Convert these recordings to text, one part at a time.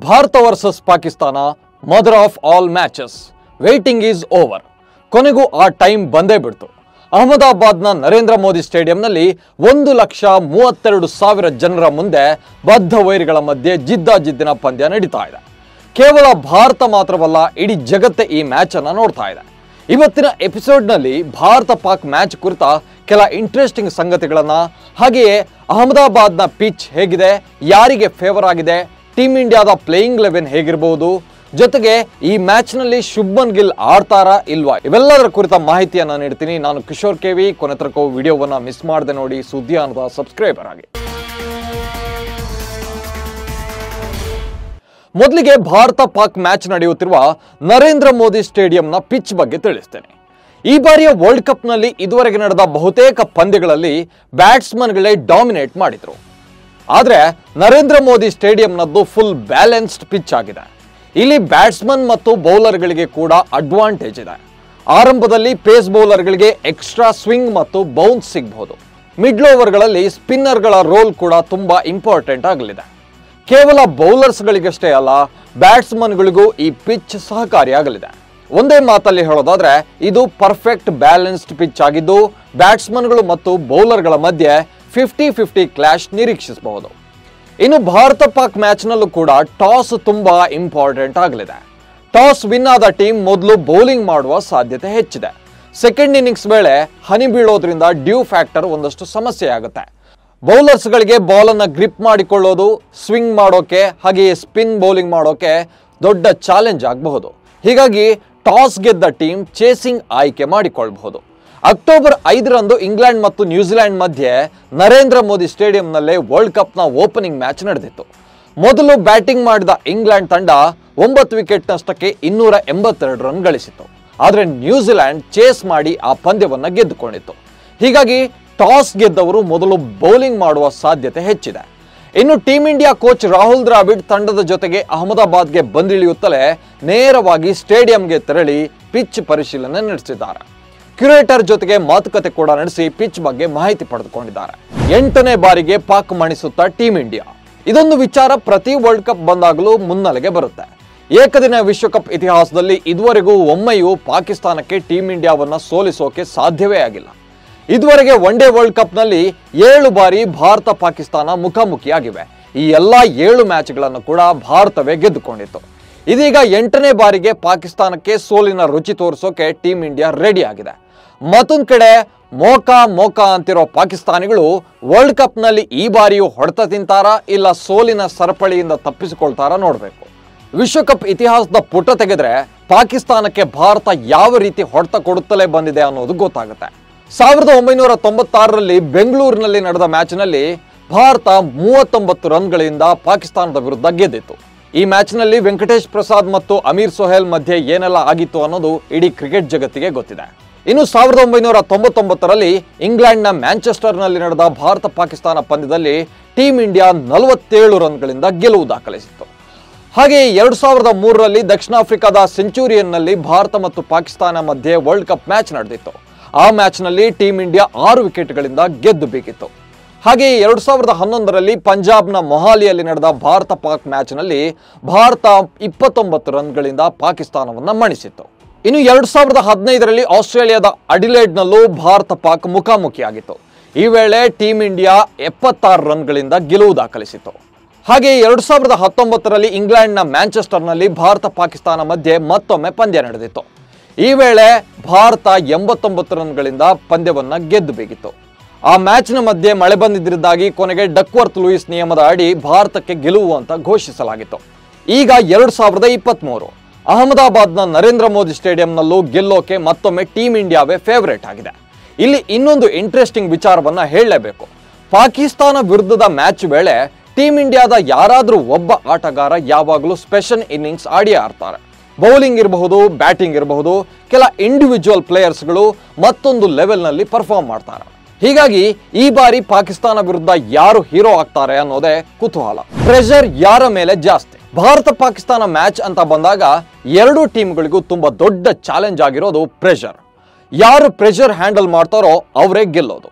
Bharat versus Pakistan mother of all matches waiting is over ಕೊನೆಗೂ ಆ time ಬಂದೇ ಬಿಡ್ತು ಅಹಮದಾಬಾದ್ನ ನರೇಂದ್ರ ಮೋದಿ ಸ್ಟೇಡಿಯಂನಲ್ಲಿ ಒಂದು ಲಕ್ಷ ಮೂವತ್ತೆರಡು ಸಾವಿರ ಜನರ ಮುಂದೆ ಬದ್ಧ ವೈರಿಗಳ ಮಧ್ಯೆ ಜಿದ್ದಾಜಿದ್ದಿನ ಪಂದ್ಯ ನಡೀತಾ ಇದೆ ಕೇವಲ ಭಾರತ ಮಾತ್ರವಲ್ಲ ಇಡೀ ಜಗತ್ತೇ ಈ ಮ್ಯಾಚ್ ಅನ್ನ ನೋಡ್ತಾ ಇದೆ ಇವತ್ತಿನ ಎಪಿಸೋಡ್ನಲ್ಲಿ ಭಾರತ ಪಾಕ್ ಮ್ಯಾಚ್ ಕುರಿತ ಕೆಲ ಇಂಟ್ರೆಸ್ಟಿಂಗ್ ಸಂಗತಿಗಳನ್ನ ಹಾಗೆಯೇ ಅಹಮದಾಬಾದ್ನ ಪಿಚ್ ಹೇಗಿದೆ ಯಾರಿಗೆ ಫೇವರ್ ಆಗಿದೆ ಟೀಮ್ ಇಂಡಿಯಾದ ಪ್ಲೇಯಿಂಗ್ ಲೆವೆನ್ ಹೇಗಿರಬಹುದು ಜೊತೆಗೆ ಈ ಮ್ಯಾಚ್ನಲ್ಲಿ ಶುಭ್ಮನ್ ಗಿಲ್ ಆಡ್ತಾರಾ ಇಲ್ವಾ ಇವೆಲ್ಲದರ ಕುರಿತ ಮಾಹಿತಿಯನ್ನ ನೀಡ್ತೀನಿ ನಾನು ಕಿಶೋರ್ ಕೆವಿ ಕೊನೆ ತನಕ ವಿಡಿಯೋವನ್ನ ಮಿಸ್ ಮಾಡದೆ ನೋಡಿ ಸುದ್ದಿಯಾನದ ಸಬ್ಸ್ಕ್ರೈಬರ್ ಆಗಿ ಮೊದಲಿಗೆ ಭಾರತ ಪಾಕ್ ಮ್ಯಾಚ್ ನಡೆಯುತ್ತಿರುವ ನರೇಂದ್ರ ಮೋದಿ ಸ್ಟೇಡಿಯಂನ ಪಿಚ್ ಬಗ್ಗೆ ತಿಳಿಸ್ತೇನೆ ಈ ಬಾರಿಯ ವರ್ಲ್ಡ್ ಕಪ್ನಲ್ಲಿ ಇದುವರೆಗೆ ನಡೆದ ಬಹುತೇಕ ಪಂದ್ಯಗಳಲ್ಲಿ ಬ್ಯಾಟ್ಸ್ಮನ್ಗಳೇ ಡಾಮಿನೇಟ್ ಮಾಡಿದ್ರು ಆದರೆ ನರೇಂದ್ರ ಮೋದಿ ಸ್ಟೇಡಿಯಂನದ್ದು ಫುಲ್ ಬ್ಯಾಲೆನ್ಸ್ಡ್ ಪಿಚ್ ಆಗಿದೆ ಇಲ್ಲಿ ಬ್ಯಾಟ್ಸ್ಮನ್ ಮತ್ತು ಬೌಲರ್ಗಳಿಗೆ ಕೂಡ ಅಡ್ವಾಂಟೇಜ್ ಇದೆ ಆರಂಭದಲ್ಲಿ ಪೇಸ್ ಬೌಲರ್ಗಳಿಗೆ ಎಕ್ಸ್ಟ್ರಾ ಸ್ವಿಂಗ್ ಮತ್ತು ಬೌನ್ಸ್ ಸಿಗಬಹುದು ಮಿಡ್ಲ್ ಓವರ್ಗಳಲ್ಲಿ ಸ್ಪಿನ್ನರ್ಗಳ ರೋಲ್ ಕೂಡ ತುಂಬಾ ಇಂಪಾರ್ಟೆಂಟ್ ಆಗಲಿದೆ ಕೇವಲ ಬೌಲರ್ಸ್ಗಳಿಗಷ್ಟೇ ಅಲ್ಲ ಬ್ಯಾಟ್ಸ್ಮನ್ಗಳಿಗೂ ಈ ಪಿಚ್ ಸಹಕಾರಿಯಾಗಲಿದೆ ಒಂದೇ ಮಾತಲ್ಲಿ ಹೇಳೋದಾದ್ರೆ ಇದು ಪರ್ಫೆಕ್ಟ್ ಬ್ಯಾಲೆನ್ಸ್ಡ್ ಪಿಚ್ ಆಗಿದ್ದು ಬ್ಯಾಟ್ಸ್ಮನ್ಗಳು ಮತ್ತು ಬೌಲರ್ಗಳ ಮಧ್ಯೆ ಫಿಫ್ಟಿ ಫಿಫ್ಟಿ ಕ್ಲಾಶ್ ನಿರೀಕ್ಷಿಸಬಹುದು ಇನ್ನು ಭಾರತ ಪಾಕ್ ಮ್ಯಾಚ್ನಲ್ಲೂ ಕೂಡ ಟಾಸ್ ತುಂಬಾ ಇಂಪಾರ್ಟೆಂಟ್ ಆಗಲಿದೆ ಟಾಸ್ ವಿನ್ ಆದ ಟೀಮ್ ಮೊದಲು ಬೌಲಿಂಗ್ ಮಾಡುವ ಸಾಧ್ಯತೆ ಹೆಚ್ಚಿದೆ ಸೆಕೆಂಡ್ ಇನ್ನಿಂಗ್ಸ್ ವೇಳೆ ಹನಿ ಬೀಳೋದ್ರಿಂದ ಡ್ಯೂ ಫ್ಯಾಕ್ಟರ್ ಒಂದಷ್ಟು ಸಮಸ್ಯೆ ಆಗುತ್ತೆ ಬೌಲರ್ಸ್ಗಳಿಗೆ ಬಾಲನ್ನು ಗ್ರಿಪ್ ಮಾಡಿಕೊಳ್ಳೋದು ಸ್ವಿಂಗ್ ಮಾಡೋಕೆ ಹಾಗೆಯೇ ಸ್ಪಿನ್ ಬೌಲಿಂಗ್ ಮಾಡೋಕೆ ದೊಡ್ಡ ಚಾಲೆಂಜ್ ಆಗಬಹುದು ಹೀಗಾಗಿ ಟಾಸ್ ಗೆದ್ದ ಟೀಮ್ ಚೇಸಿಂಗ್ ಆಯ್ಕೆ ಮಾಡಿಕೊಳ್ಳಬಹುದು ಅಕ್ಟೋಬರ್ ಐದರಂದು ಇಂಗ್ಲೆಂಡ್ ಮತ್ತು ನ್ಯೂಜಿಲೆಂಡ್ ಮಧ್ಯೆ ನರೇಂದ್ರ ಮೋದಿ ಸ್ಟೇಡಿಯಂನಲ್ಲೇ ವರ್ಲ್ಡ್ ಕಪ್ನ ಓಪನಿಂಗ್ ಮ್ಯಾಚ್ ನಡೆದಿತ್ತು ಮೊದಲು ಬ್ಯಾಟಿಂಗ್ ಮಾಡಿದ ಇಂಗ್ಲೆಂಡ್ ತಂಡ ಒಂಬತ್ತು ವಿಕೆಟ್ ನಷ್ಟಕ್ಕೆ ಇನ್ನೂರ ಎಂಬತ್ತೆರಡು ರನ್ ಗಳಿಸಿತು ಆದರೆ ನ್ಯೂಜಿಲೆಂಡ್ ಚೇಸ್ ಮಾಡಿ ಆ ಪಂದ್ಯವನ್ನು ಗೆದ್ದುಕೊಂಡಿತ್ತು ಹೀಗಾಗಿ ಟಾಸ್ ಗೆದ್ದವರು ಮೊದಲು ಬೌಲಿಂಗ್ ಮಾಡುವ ಸಾಧ್ಯತೆ ಹೆಚ್ಚಿದೆ ಇನ್ನು team India coach Rahul Dravid ತಂಡದ ಜೊತೆಗೆ ಅಹಮದಾಬಾದ್ಗೆ ಬಂದಿಳಿಯುತ್ತಲೇ ನೇರವಾಗಿ ಸ್ಟೇಡಿಯಂಗೆ ತೆರಳಿ ಪಿಚ್ ಪರಿಶೀಲನೆ ನಡೆಸಿದ್ದಾರೆ ಕ್ಯುರೇಟರ್ ಜೊತೆಗೆ ಮಾತುಕತೆ ಕೂಡ ನಡೆಸಿ ಪಿಚ್ ಬಗ್ಗೆ ಮಾಹಿತಿ ಪಡೆದುಕೊಂಡಿದ್ದಾರೆ ಎಂಟನೇ ಬಾರಿಗೆ ಪಾಕ್ ಮಣಿಸುತ್ತಾ ಟೀಂ ಇಂಡಿಯಾ ಇದೊಂದು ವಿಚಾರ ಪ್ರತಿ ವರ್ಲ್ಡ್ ಕಪ್ ಬಂದಾಗಲೂ ಮುನ್ನೆಲೆಗೆ ಬರುತ್ತೆ ಏಕದಿನ ವಿಶ್ವಕಪ್ ಇತಿಹಾಸದಲ್ಲಿ ಇದುವರೆಗೂ ಒಮ್ಮೆಯೂ ಪಾಕಿಸ್ತಾನಕ್ಕೆ ಟೀಂ ಇಂಡಿಯಾವನ್ನ ಸೋಲಿಸೋಕೆ ಸಾಧ್ಯವೇ ಆಗಿಲ್ಲ ಇದುವರೆಗೆ ಒನ್ ಡೇ ವರ್ಲ್ಡ್ ಕಪ್ನಲ್ಲಿ ಏಳು ಬಾರಿ ಭಾರತ ಪಾಕಿಸ್ತಾನ ಮುಖಾಮುಖಿಯಾಗಿವೆ ಈ ಎಲ್ಲ ಏಳು ಮ್ಯಾಚ್ಗಳನ್ನು ಕೂಡ ಭಾರತವೇ ಗೆದ್ದುಕೊಂಡಿತ್ತು ಇದೀಗ ಎಂಟನೇ ಬಾರಿಗೆ ಪಾಕಿಸ್ತಾನಕ್ಕೆ ಸೋಲಿನ ರುಚಿ ತೋರಿಸೋಕೆ ಟೀಂ ಇಂಡಿಯಾ ರೆಡಿ ಆಗಿದೆ ಮತ್ತೊಂದು ಕಡೆ ಮೋಕಾ ಮೋಕಾ ಅಂತಿರೋ ಪಾಕಿಸ್ತಾನಿಗಳು ವರ್ಲ್ಡ್ ಕಪ್ನಲ್ಲಿ ಈ ಬಾರಿಯೂ ಹೊಡೆತ ತಿಂತಾರಾ ಇಲ್ಲ ಸೋಲಿನ ಸರಪಳಿಯಿಂದ ತಪ್ಪಿಸಿಕೊಳ್ತಾರಾ ನೋಡಬೇಕು ವಿಶ್ವಕಪ್ ಇತಿಹಾಸದ ಪುಟ ತೆಗೆದ್ರೆ ಪಾಕಿಸ್ತಾನಕ್ಕೆ ಭಾರತ ಯಾವ ರೀತಿ ಹೊಡೆತ ಕೊಡುತ್ತಲೇ ಬಂದಿದೆ ಅನ್ನೋದು ಗೊತ್ತಾಗುತ್ತೆ ಸಾವಿರದ ಒಂಬೈನೂರ ತೊಂಬತ್ತಾರರಲ್ಲಿ ಬೆಂಗಳೂರಿನಲ್ಲಿ ನಡೆದ ಮ್ಯಾಚ್ನಲ್ಲಿ ಭಾರತ ಮೂವತ್ತೊಂಬತ್ತು ರನ್ಗಳಿಂದ ಪಾಕಿಸ್ತಾನದ ವಿರುದ್ಧ ಗೆದ್ದಿತ್ತು ಈ ಮ್ಯಾಚ್ನಲ್ಲಿ ವೆಂಕಟೇಶ್ ಪ್ರಸಾದ್ ಮತ್ತು ಅಮೀರ್ ಸೊಹೇಲ್ ಮಧ್ಯೆ ಏನೆಲ್ಲ ಆಗಿತ್ತು ಅನ್ನೋದು ಇಡೀ ಕ್ರಿಕೆಟ್ ಜಗತ್ತಿಗೆ ಗೊತ್ತಿದೆ ಇನ್ನು ಸಾವಿರದ ಒಂಬೈನೂರ ತೊಂಬತ್ತೊಂಬತ್ತರಲ್ಲಿ ಇಂಗ್ಲೆಂಡ್ನ ಮ್ಯಾಂಚೆಸ್ಟರ್ನಲ್ಲಿ ನಡೆದ ಭಾರತ ಪಾಕಿಸ್ತಾನ ಪಂದ್ಯದಲ್ಲಿ ಟೀಂ ಇಂಡಿಯಾ ನಲವತ್ತೇಳು ರನ್ಗಳಿಂದ ಗೆಲುವು ದಾಖಲಿಸಿತ್ತು ಹಾಗೆ ಎರಡು ಸಾವಿರದ ಮೂರರಲ್ಲಿ ದಕ್ಷಿಣ ಆಫ್ರಿಕಾದ ಸೆಂಚುರಿಯನ್ನಲ್ಲಿ ಭಾರತ ಮತ್ತು ಪಾಕಿಸ್ತಾನ ಮಧ್ಯೆ ವರ್ಲ್ಡ್ ಕಪ್ ಮ್ಯಾಚ್ ನಡೆದಿತ್ತು ಆ ಮ್ಯಾಚ್ನಲ್ಲಿ ಟೀಂ ಇಂಡಿಯಾ ಆರು ವಿಕೆಟ್ಗಳಿಂದ ಗೆದ್ದು ಬೀಗಿತ್ತು ಹಾಗೆ ಎರಡು ಸಾವಿರದ ಹನ್ನೊಂದರಲ್ಲಿ ಪಂಜಾಬ್ನ ಮೊಹಾಲಿಯಲ್ಲಿ ನಡೆದ ಭಾರತ ಪಾಕ್ ಮ್ಯಾಚ್ನಲ್ಲಿ ಭಾರತ ಇಪ್ಪತ್ತೊಂಬತ್ತು ರನ್ಗಳಿಂದ ಪಾಕಿಸ್ತಾನವನ್ನು ಮಣಿಸಿತ್ತು ಇನ್ನು ಎರಡು ಸಾವಿರದ ಹದಿನೈದರಲ್ಲಿ ಆಸ್ಟ್ರೇಲಿಯಾದ ಅಡಿಲೇಡ್ನಲ್ಲೂ ಭಾರತ ಪಾಕ್ ಮುಖಾಮುಖಿಯಾಗಿತ್ತು ಈ ವೇಳೆ ಟೀಂ ಇಂಡಿಯಾ ಎಪ್ಪತ್ತಾರು ರನ್ಗಳಿಂದ ಗೆಲುವು ದಾಖಲಿಸಿತು ಹಾಗೆ ಎರಡು ಸಾವಿರದ ಹತ್ತೊಂಬತ್ತರಲ್ಲಿ ಇಂಗ್ಲೆಂಡ್ನ ಮ್ಯಾಂಚೆಸ್ಟರ್ನಲ್ಲಿ ಭಾರತ ಪಾಕಿಸ್ತಾನ ಮಧ್ಯೆ ಮತ್ತೊಮ್ಮೆ ಪಂದ್ಯ ನಡೆದಿತ್ತು ಈ ವೇಳೆ ಭಾರತ ಎಂಬತ್ತೊಂಬತ್ತು ರನ್ಗಳಿಂದ ಪಂದ್ಯವನ್ನ ಗೆದ್ದು ಬೇಗಿತ್ತು ಆ ಮ್ಯಾಚ್ನ ಮಧ್ಯೆ ಮಳೆ ಬಂದಿದ್ದರಿಂದಾಗಿ ಕೊನೆಗೆ ಡಕ್ವರ್ತ್ ಲೂಯಿಸ್ ನಿಯಮದ ಅಡಿ ಭಾರತಕ್ಕೆ ಗೆಲುವು ಅಂತ ಘೋಷಿಸಲಾಗಿತ್ತು ಈಗ ಎರಡು ಸಾವಿರದ ಇಪ್ಪತ್ತ್ಮೂರು ಅಹಮದಾಬಾದ್ನ ನರೇಂದ್ರ ಮೋದಿ ಸ್ಟೇಡಿಯಂನಲ್ಲೂ ಗೆಲ್ಲೋಕೆ ಮತ್ತೊಮ್ಮೆ ಟೀಂ ಇಂಡಿಯಾವೇ ಫೇವರೇಟ್ ಆಗಿದೆ ಇಲ್ಲಿ ಇನ್ನೊಂದು ಇಂಟ್ರೆಸ್ಟಿಂಗ್ ವಿಚಾರವನ್ನ ಹೇಳಲೇಬೇಕು ಪಾಕಿಸ್ತಾನ ವಿರುದ್ಧದ ಮ್ಯಾಚ್ ವೇಳೆ ಟೀಂ ಇಂಡಿಯಾದ ಯಾರಾದರೂ ಒಬ್ಬ ಆಟಗಾರ ಯಾವಾಗಲೂ ಸ್ಪೆಷಲ್ ಇನ್ನಿಂಗ್ಸ್ ಆಡಿ ಆಡ್ತಾರೆ ಬೌಲಿಂಗ್ ಇರಬಹುದು ಬ್ಯಾಟಿಂಗ್ ಇರಬಹುದು ಕೆಲ ಇಂಡಿವಿಜುವಲ್ ಪ್ಲೇಯರ್ಸ್ಗಳು ಮತ್ತೊಂದು ಲೆವೆಲ್ನಲ್ಲಿ ಪರ್ಫಾರ್ಮ್ ಮಾಡ್ತಾರೆ ಹೀಗಾಗಿ ಈ ಬಾರಿ ಪಾಕಿಸ್ತಾನ ವಿರುದ್ಧ ಯಾರು ಹೀರೋ ಆಗ್ತಾರೆ ಅನ್ನೋದೇ ಕುತೂಹಲ ಪ್ರೆಷರ್ ಯಾರ ಮೇಲೆ ಜಾಸ್ತಿ ಭಾರತ ಪಾಕಿಸ್ತಾನ ಮ್ಯಾಚ್ ಅಂತ ಬಂದಾಗ ಎರಡೂ ಟೀಮ್ಗಳಿಗೂ ತುಂಬಾ ದೊಡ್ಡ ಚಾಲೆಂಜ್ ಆಗಿರೋದು ಪ್ರೆಷರ್ ಯಾರು ಪ್ರೆಷರ್ ಹ್ಯಾಂಡಲ್ ಮಾಡ್ತಾರೋ ಅವರೇ ಗೆಲ್ಲೋದು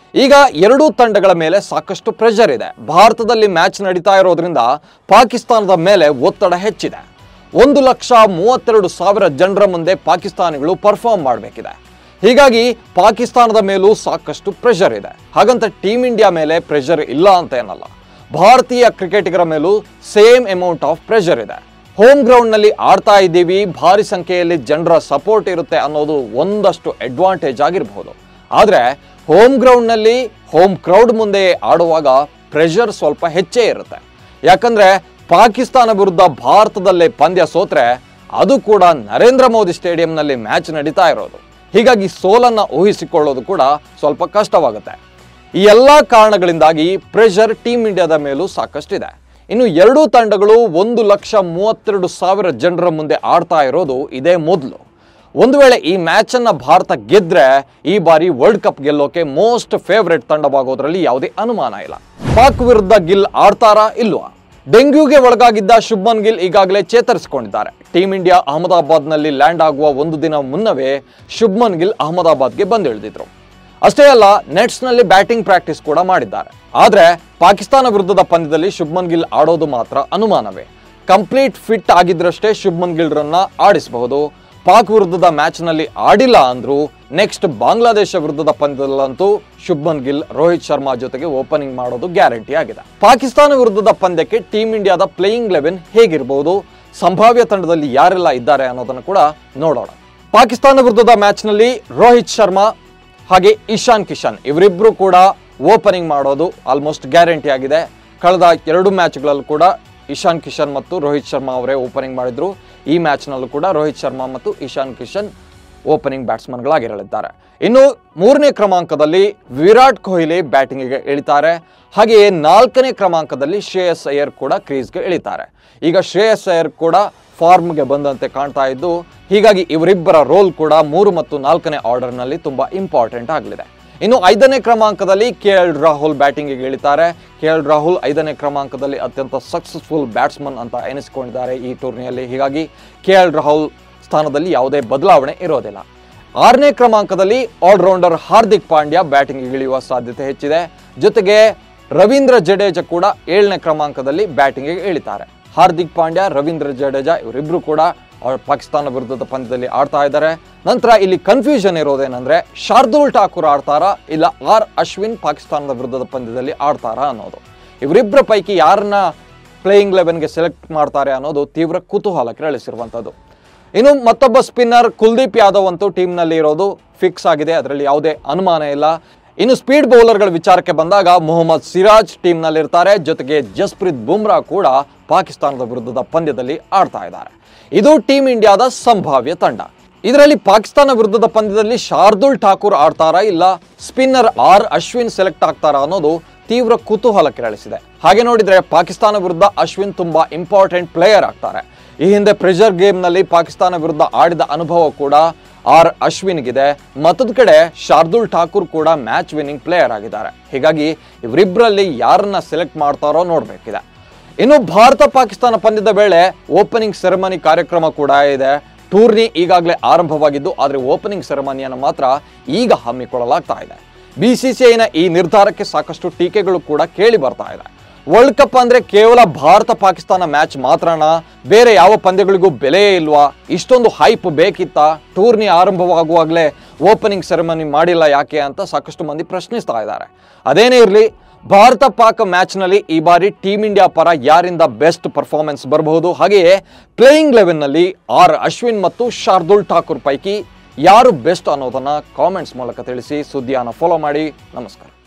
ಈಗ ಎರಡೂ ತಂಡಗಳ ಮೇಲೆ ಸಾಕಷ್ಟು ಪ್ರೆಷರ್ ಇದೆ ಭಾರತದಲ್ಲಿ ಮ್ಯಾಚ್ ನಡೀತಾ ಇರೋದ್ರಿಂದ ಪಾಕಿಸ್ತಾನದ ಮೇಲೆ ಒತ್ತಡ ಹೆಚ್ಚಿದೆ ಒಂದು ಲಕ್ಷ ಮೂವತ್ತೆರಡು ಸಾವಿರ ಜನರ ಮುಂದೆ ಪಾಕಿಸ್ತಾನಿಗಳು ಪರ್ಫಾರ್ಮ್ ಮಾಡಬೇಕಿದೆ ಹೀಗಾಗಿ ಪಾಕಿಸ್ತಾನದ ಮೇಲೂ ಸಾಕಷ್ಟು ಪ್ರೆಷರ್ ಇದೆ ಹಾಗಂತ ಟೀಮ್ ಇಂಡಿಯಾ ಮೇಲೆ ಪ್ರೆಷರ್ ಇಲ್ಲ ಅಂತ ಏನಲ್ಲ ಭಾರತೀಯ ಕ್ರಿಕೆಟಿಗರ ಮೇಲೂ ಸೇಮ್ ಅಮೌಂಟ್ ಆಫ್ ಪ್ರೆಷರ್ ಇದೆ ಹೋಮ್ ಗ್ರೌಂಡ್ನಲ್ಲಿ ಆಡ್ತಾ ಇದ್ದೀವಿ ಭಾರಿ ಸಂಖ್ಯೆಯಲ್ಲಿ ಜನರ ಸಪೋರ್ಟ್ ಇರುತ್ತೆ ಅನ್ನೋದು ಒಂದಷ್ಟು ಅಡ್ವಾಂಟೇಜ್ ಆಗಿರಬಹುದು ಆದರೆ ಹೋಮ್ ಗ್ರೌಂಡ್ನಲ್ಲಿ ಹೋಮ್ ಕ್ರೌಡ್ ಮುಂದೆ ಆಡುವಾಗ ಪ್ರೆಷರ್ ಸ್ವಲ್ಪ ಹೆಚ್ಚೇ ಇರುತ್ತೆ ಯಾಕಂದ್ರೆ ಪಾಕಿಸ್ತಾನ ವಿರುದ್ಧ ಭಾರತದಲ್ಲೇ ಪಂದ್ಯ ಸೋತ್ರೆ ಅದು ಕೂಡ ನರೇಂದ್ರ ಮೋದಿ ಸ್ಟೇಡಿಯಂನಲ್ಲಿ ಮ್ಯಾಚ್ ನಡೀತಾ ಇರೋದು ಹೀಗಾಗಿ ಸೋಲನ್ನ ಊಹಿಸಿಕೊಳ್ಳೋದು ಕೂಡ ಸ್ವಲ್ಪ ಕಷ್ಟವಾಗುತ್ತೆ ಈ ಎಲ್ಲ ಕಾರಣಗಳಿಂದಾಗಿ ಪ್ರೆಷರ್ ಟೀಮ್ ಇಂಡಿಯಾದ ಮೇಲೂ ಸಾಕಷ್ಟಿದೆ ಇನ್ನು ಎರಡೂ ತಂಡಗಳು ಒಂದು ಲಕ್ಷ ಮೂವತ್ತೆರಡು ಸಾವಿರ ಜನರ ಮುಂದೆ ಆಡ್ತಾ ಇರೋದು ಇದೇ ಮೊದಲು ಒಂದು ವೇಳೆ ಈ ಮ್ಯಾಚ್ ಅನ್ನ ಭಾರತ ಗೆದ್ರೆ ಈ ಬಾರಿ ವರ್ಲ್ಡ್ ಕಪ್ ಗೆಲ್ಲೋಕೆ ಮೋಸ್ಟ್ ಫೇವರೆಟ್ ತಂಡವಾಗೋದ್ರಲ್ಲಿ ಯಾವುದೇ ಅನುಮಾನ ಇಲ್ಲ ಪಾಕ್ ವಿರುದ್ಧ ಗಿಲ್ ಆಡ್ತಾರಾ ಇಲ್ವಾ ಡೆಂಗ್ಯೂಗೆ ಒಳಗಾಗಿದ್ದ ಶುಭ್ಮನ್ ಗಿಲ್ ಈಗಾಗಲೇ ಚೇತರಿಸಿಕೊಂಡಿದ್ದಾರೆ ಟೀಮ್ ಇಂಡಿಯಾ ಅಹಮದಾಬಾದ್ನಲ್ಲಿ ಲ್ಯಾಂಡ್ ಆಗುವ ಒಂದು ದಿನ ಮುನ್ನವೇ ಶುಭ್ಮನ್ ಗಿಲ್ ಅಹಮದಾಬಾದ್ಗೆ ಬಂದಿಳಿದಿದ್ರು ಅಷ್ಟೇ ಅಲ್ಲ ನೆಟ್ಸ್ನಲ್ಲಿ ಬ್ಯಾಟಿಂಗ್ ಪ್ರಾಕ್ಟೀಸ್ ಕೂಡ ಮಾಡಿದ್ದಾರೆ ಆದರೆ ಪಾಕಿಸ್ತಾನ ವಿರುದ್ಧದ ಪಂದ್ಯದಲ್ಲಿ ಶುಭ್ಮನ್ ಗಿಲ್ ಆಡೋದು ಮಾತ್ರ ಅನುಮಾನವೇ ಕಂಪ್ಲೀಟ್ ಫಿಟ್ ಆಗಿದ್ರಷ್ಟೇ ಶುಭ್ಮನ್ ಗಿಲ್ರನ್ನ ಆಡಿಸಬಹುದು ಪಾಕ್ ವಿರುದ್ಧದ ಮ್ಯಾಚ್ನಲ್ಲಿ ಆಡಿಲ್ಲ ಅಂದ್ರು ನೆಕ್ಸ್ಟ್ ಬಾಂಗ್ಲಾದೇಶ ವಿರುದ್ಧದ ಪಂದ್ಯದಲ್ಲಂತೂ ಶುಭ್ಮನ್ ಗಿಲ್ ರೋಹಿತ್ ಶರ್ಮಾ ಜೊತೆಗೆ ಓಪನಿಂಗ್ ಮಾಡೋದು ಗ್ಯಾರಂಟಿ ಆಗಿದೆ ಪಾಕಿಸ್ತಾನ ವಿರುದ್ಧದ ಪಂದ್ಯಕ್ಕೆ ಟೀಮ್ ಇಂಡಿಯಾದ ಪ್ಲೇಯಿಂಗ್ ಲೆವೆನ್ ಹೇಗಿರಬಹುದು ಸಂಭಾವ್ಯ ತಂಡದಲ್ಲಿ ಯಾರೆಲ್ಲ ಇದ್ದಾರೆ ಅನ್ನೋದನ್ನು ಕೂಡ ನೋಡೋಣ ಪಾಕಿಸ್ತಾನ ವಿರುದ್ಧದ ಮ್ಯಾಚ್ನಲ್ಲಿ ರೋಹಿತ್ ಶರ್ಮಾ ಹಾಗೆ ಇಶಾನ್ ಕಿಶನ್ ಇವರಿಬ್ಬರು ಕೂಡ ಓಪನಿಂಗ್ ಮಾಡೋದು ಆಲ್ಮೋಸ್ಟ್ ಗ್ಯಾರಂಟಿ ಆಗಿದೆ ಕಳೆದ ಎರಡು ಮ್ಯಾಚ್ಗಳಲ್ಲೂ ಕೂಡ ಇಶಾನ್ ಕಿಶನ್ ಮತ್ತು ರೋಹಿತ್ ಶರ್ಮಾ ಅವರೇ ಓಪನಿಂಗ್ ಮಾಡಿದ್ರು ಈ ಮ್ಯಾಚ್ನಲ್ಲೂ ಕೂಡ ರೋಹಿತ್ ಶರ್ಮಾ ಮತ್ತು ಇಶಾನ್ ಕಿಶನ್ ಓಪನಿಂಗ್ ಬ್ಯಾಟ್ಸ್ಮನ್ಗಳಾಗಿರಲಿದ್ದಾರೆ ಇನ್ನು ಮೂರನೇ ಕ್ರಮಾಂಕದಲ್ಲಿ ವಿರಾಟ್ ಕೊಹ್ಲಿ ಬ್ಯಾಟಿಂಗಿಗೆ ಇಳಿತಾರೆ ಹಾಗೆಯೇ ನಾಲ್ಕನೇ ಕ್ರಮಾಂಕದಲ್ಲಿ ಶ್ರೇಯಸ್ ಅಯ್ಯರ್ ಕೂಡ ಕ್ರೀಸ್ಗೆ ಇಳಿತಾರೆ ಈಗ ಶ್ರೇಯಸ್ ಅಯ್ಯರ್ ಕೂಡ ಫಾರ್ಮ್ಗೆ ಬಂದಂತೆ ಕಾಣ್ತಾ ಇದ್ದು ಹೀಗಾಗಿ ಇವರಿಬ್ಬರ ರೋಲ್ ಕೂಡ ಮೂರು ಮತ್ತು ನಾಲ್ಕನೇ ಆರ್ಡರ್ನಲ್ಲಿ ತುಂಬಾ ಇಂಪಾರ್ಟೆಂಟ್ ಆಗಲಿದೆ ಇನ್ನು ಐದನೇ ಕ್ರಮಾಂಕದಲ್ಲಿ ಕೆ ಎಲ್ ರಾಹುಲ್ ಬ್ಯಾಟಿಂಗಿಗೆ ಇಳಿತಾರೆ ಕೆ ಎಲ್ ರಾಹುಲ್ ಐದನೇ ಕ್ರಮಾಂಕದಲ್ಲಿ ಅತ್ಯಂತ ಸಕ್ಸಸ್ಫುಲ್ ಬ್ಯಾಟ್ಸ್ಮನ್ ಅಂತ ಎನಿಸಿಕೊಂಡಿದ್ದಾರೆ ಈ ಟೂರ್ನಿಯಲ್ಲಿ ಹೀಗಾಗಿ ಕೆ ಎಲ್ ರಾಹುಲ್ ಸ್ಥಾನದಲ್ಲಿ ಯಾವುದೇ ಬದಲಾವಣೆ ಇರೋದಿಲ್ಲ ಆರನೇ ಕ್ರಮಾಂಕದಲ್ಲಿ ಆಲ್ರೌಂಡರ್ ಹಾರ್ದಿಕ್ ಪಾಂಡ್ಯ ಬ್ಯಾಟಿಂಗಿಗೆ ಇಳಿಯುವ ಸಾಧ್ಯತೆ ಹೆಚ್ಚಿದೆ ಜೊತೆಗೆ ರವೀಂದ್ರ ಜಡೇಜಾ ಕೂಡ ಏಳನೇ ಕ್ರಮಾಂಕದಲ್ಲಿ ಬ್ಯಾಟಿಂಗಿಗೆ ಇಳಿತಾರೆ ಹಾರ್ದಿಕ್ ಪಾಂಡ್ಯ ರವೀಂದ್ರ ಜಡೇಜಾ ಇವರಿಬ್ರು ಕೂಡ ಆ, ಪಾಕಿಸ್ತಾನ ವಿರುದ್ಧದ ಪಂದ್ಯದಲ್ಲಿ ಆಡ್ತಾ ಇದ್ದಾರೆ ನಂತರ ಇಲ್ಲಿ ಕನ್ಫ್ಯೂಷನ್ ಇರೋದೇನೆಂದ್ರೆ ಶಾರ್ದೂಲ್ ಠಾಕೂರ್ ಆಡ್ತಾರಾ ಇಲ್ಲ ಆರ್ ಅಶ್ವಿನ್ ಪಾಕಿಸ್ತಾನದ ವಿರುದ್ಧದ ಪಂದ್ಯದಲ್ಲಿ ಆಡ್ತಾರಾ ಅನ್ನೋದು ಇವರಿಬ್ಬರ ಪೈಕಿ ಯಾರನ್ನ ಪ್ಲೇಯಿಂಗ್ ಲೆವೆನ್ಗೆ ಸೆಲೆಕ್ಟ್ ಮಾಡ್ತಾರೆ ಅನ್ನೋದು ತೀವ್ರ ಕುತೂಹಲ ಕೆರಳಿಸಿರುವಂಥದ್ದು ಇನ್ನು ಮತ್ತೊಬ್ಬ ಸ್ಪಿನ್ನರ್ ಕುಲ್ದೀಪ್ ಯಾದವ್ ಅಂತೂ ಟೀಮ್ನಲ್ಲಿ ಇರೋದು ಫಿಕ್ಸ್ ಆಗಿದೆ ಅದರಲ್ಲಿ ಯಾವುದೇ ಅನುಮಾನ ಇಲ್ಲ ಇನ್ನು ಸ್ಪೀಡ್ ಬೌಲರ್ಗಳ ವಿಚಾರಕ್ಕೆ ಬಂದಾಗ ಮೊಹಮ್ಮದ್ ಸಿರಾಜ್ ಟೀಮ್ನಲ್ಲಿ ಇರ್ತಾರೆ ಜೊತೆಗೆ ಜಸ್ಪ್ರೀತ್ ಬುಮ್ರಾ ಕೂಡ ಪಾಕಿಸ್ತಾನದ ವಿರುದ್ಧದ ಪಂದ್ಯದಲ್ಲಿ ಆಡ್ತಾ ಇದ್ದಾರೆ ಇದು ಟೀಮ್ ಇಂಡಿಯಾದ ಸಂಭಾವ್ಯ ತಂಡ ಇದರಲ್ಲಿ ಪಾಕಿಸ್ತಾನ ವಿರುದ್ಧದ ಪಂದ್ಯದಲ್ಲಿ ಶಾರ್ದುಲ್ ಠಾಕೂರ್ ಆಡ್ತಾರಾ ಇಲ್ಲ ಸ್ಪಿನ್ನರ್ ಆರ್ ಅಶ್ವಿನ್ ಸೆಲೆಕ್ಟ್ ಆಗ್ತಾರಾ ಅನ್ನೋದು ತೀವ್ರ ಕುತೂಹಲ ಕೆರಳಿಸಿದೆ ಹಾಗೆ ನೋಡಿದ್ರೆ ಪಾಕಿಸ್ತಾನ ವಿರುದ್ಧ ಅಶ್ವಿನ್ ತುಂಬಾ ಇಂಪಾರ್ಟೆಂಟ್ ಪ್ಲೇಯರ್ ಆಗ್ತಾರೆ ಈ ಹಿಂದೆ ಪ್ರೆಷರ್ ಗೇಮ್ನಲ್ಲಿ ಪಾಕಿಸ್ತಾನ ವಿರುದ್ಧ ಆಡಿದ ಅನುಭವ ಕೂಡ ಆರ್ ಅಶ್ವಿನ್ಗಿದೆ ಮತ್ತೊಂದು ಕಡೆ ಶಾರ್ದುಲ್ ಠಾಕೂರ್ ಕೂಡ ಮ್ಯಾಚ್ ವಿನ್ನಿಂಗ್ ಪ್ಲೇಯರ್ ಆಗಿದ್ದಾರೆ ಹೀಗಾಗಿ ಇವರಿಬ್ಬರಲ್ಲಿ ಯಾರನ್ನ ಸೆಲೆಕ್ಟ್ ಮಾಡ್ತಾರೋ ನೋಡಬೇಕಿದೆ ಇನ್ನು ಭಾರತ ಪಾಕಿಸ್ತಾನ ಪಂದ್ಯದ ವೇಳೆ ಓಪನಿಂಗ್ ಸೆರೆಮನಿ ಕಾರ್ಯಕ್ರಮ ಕೂಡ ಇದೆ ಟೂರ್ನಿ ಈಗಾಗಲೇ ಆರಂಭವಾಗಿದ್ದು ಆದರೆ ಓಪನಿಂಗ್ ಸೆರೆಮನಿಯನ್ನು ಮಾತ್ರ ಈಗ ಹಮ್ಮಿಕೊಳ್ಳಲಾಗ್ತಾ ಇದೆ ಬಿಸಿಸಿಐನ ಈ ನಿರ್ಧಾರಕ್ಕೆ ಸಾಕಷ್ಟು ಟೀಕೆಗಳು ಕೂಡ ಕೇಳಿ ಬರ್ತಾ ಇದೆ ವರ್ಲ್ಡ್ ಕಪ್ ಅಂದ್ರೆ ಕೇವಲ ಭಾರತ ಪಾಕಿಸ್ತಾನ ಮ್ಯಾಚ್ ಮಾತ್ರನ ಬೇರೆ ಯಾವ ಪಂದ್ಯಗಳಿಗೂ ಬೆಲೆಯೇ ಇಲ್ವಾ ಇಷ್ಟೊಂದು ಹೈಪ್ ಬೇಕಿತ್ತಾ ಟೂರ್ನಿ ಆರಂಭವಾಗುವಾಗಲೇ ಓಪನಿಂಗ್ ಸೆರೆಮನಿ ಮಾಡಿಲ್ಲ ಯಾಕೆ ಅಂತ ಸಾಕಷ್ಟು ಮಂದಿ ಪ್ರಶ್ನಿಸ್ತಾ ಇದ್ದಾರೆ ಅದೇನೇ ಇರಲಿ ಭಾರತ ಪಾಕ್ ಮ್ಯಾಚ್ನಲ್ಲಿ ಈ ಬಾರಿ ಟೀಮ್ ಇಂಡಿಯಾ ಪರ ಯಾರಿಂದ ಬೆಸ್ಟ್ ಪರ್ಫಾರ್ಮೆನ್ಸ್ ಬರಬಹುದು ಹಾಗೆಯೇ ಪ್ಲೇಯಿಂಗ್ ಲೆವೆನ್ನಲ್ಲಿ ಆರ್ ಅಶ್ವಿನ್ ಮತ್ತು ಶಾರ್ದುಲ್ ಠಾಕೂರ್ ಪೈಕಿ ಯಾರು ಬೆಸ್ಟ್ ಅನ್ನೋದನ್ನ ಕಾಮೆಂಟ್ಸ್ ಮೂಲಕ ತಿಳಿಸಿ ಸುದ್ದಿಯನ್ನು ಫಾಲೋ ಮಾಡಿ ನಮಸ್ಕಾರ